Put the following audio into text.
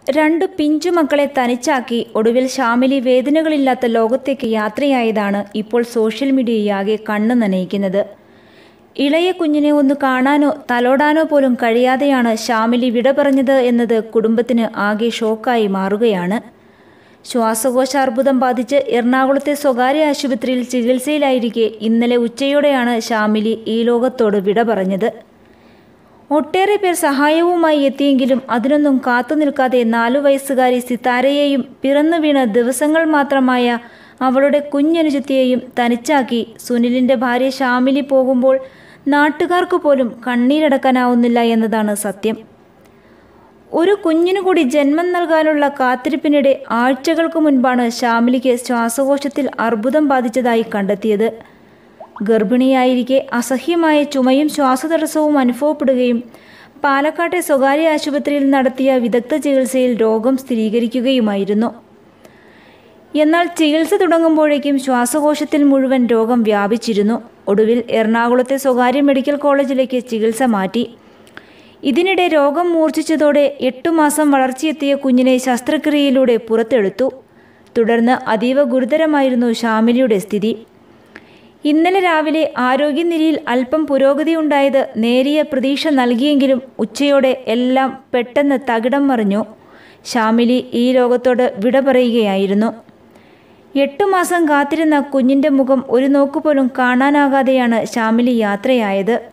രണ്ടു പിഞ്ചു മക്കളെ തനിച്ചാക്കി ഒടുവിൽ ഷാമിലി വേദനകളില്ലാത്ത ലോകത്തേക്ക് യാത്രയായതാണ് ഇപ്പോൾ സോഷ്യൽ മീഡിയയാകെ കണ്ണു നനയിക്കുന്നത് ഇളയ കുഞ്ഞിനെ ഒന്ന് കാണാനോ തലോടാനോ പോലും കഴിയാതെയാണ് ഷാമിലി വിട പറഞ്ഞത് എന്നത് കുടുംബത്തിന് ആകെ ഷോക്കായി മാറുകയാണ് ശ്വാസകോശ അർബുദം ബാധിച്ച് എറണാകുളത്തെ സ്വകാര്യ ആശുപത്രിയിൽ ചികിത്സയിലായിരിക്കെ ഇന്നലെ ഉച്ചയോടെയാണ് ഷാമിലി ഈ ലോകത്തോട് വിട പറഞ്ഞത് ഒട്ടേറെ പേർ സഹായവുമായി എത്തിയെങ്കിലും അതിനൊന്നും കാത്തു നിൽക്കാതെ നാലു വയസ്സുകാരി സിതാരയെയും പിറന്നു വീണ ദിവസങ്ങൾ മാത്രമായ അവളുടെ കുഞ്ഞനുജത്തിയെയും തനിച്ചാക്കി സുനിലിന്റെ ഭാര്യ ഷാമിലി പോകുമ്പോൾ നാട്ടുകാർക്ക് പോലും കണ്ണീരടക്കാനാവുന്നില്ല എന്നതാണ് സത്യം ഒരു കുഞ്ഞിനു കൂടി ജന്മം നൽകാനുള്ള കാത്തിരിപ്പിനിടെ ആഴ്ചകൾക്ക് മുൻപാണ് ഷാമിലിക്ക് ശ്വാസകോശത്തിൽ അർബുദം ബാധിച്ചതായി കണ്ടെത്തിയത് ഗർഭിണിയായിരിക്കെ അസഹ്യമായ ചുമയും ശ്വാസതടസ്സവും അനുഭവപ്പെടുകയും പാലക്കാട്ടെ സ്വകാര്യ ആശുപത്രിയിൽ നടത്തിയ വിദഗ്ധ ചികിത്സയിൽ രോഗം സ്ഥിരീകരിക്കുകയുമായിരുന്നു എന്നാൽ ചികിത്സ തുടങ്ങുമ്പോഴേക്കും ശ്വാസകോശത്തിൽ മുഴുവൻ രോഗം വ്യാപിച്ചിരുന്നു ഒടുവിൽ എറണാകുളത്തെ സ്വകാര്യ മെഡിക്കൽ കോളേജിലേക്ക് ചികിത്സ മാറ്റി ഇതിനിടെ രോഗം മൂർച്ഛിച്ചതോടെ എട്ടു മാസം വളർച്ചയെത്തിയ കുഞ്ഞിനെ ശസ്ത്രക്രിയയിലൂടെ പുറത്തെടുത്തു തുടർന്ന് അതീവ ഗുരുതരമായിരുന്നു ഷാമിലിയുടെ സ്ഥിതി ഇന്നലെ രാവിലെ ആരോഗ്യനിലയിൽ അല്പം പുരോഗതി ഉണ്ടായത് നേരിയ പ്രതീക്ഷ നൽകിയെങ്കിലും ഉച്ചയോടെ എല്ലാം പെട്ടെന്ന് തകിടം മറിഞ്ഞു ഷാമിലി ഈ ലോകത്തോട് വിട പറയുകയായിരുന്നു എട്ടു മാസം കാത്തിരുന്ന കുഞ്ഞിൻ്റെ മുഖം ഒരു നോക്കുപോലും കാണാനാകാതെയാണ് ഷാമിലി യാത്രയായത്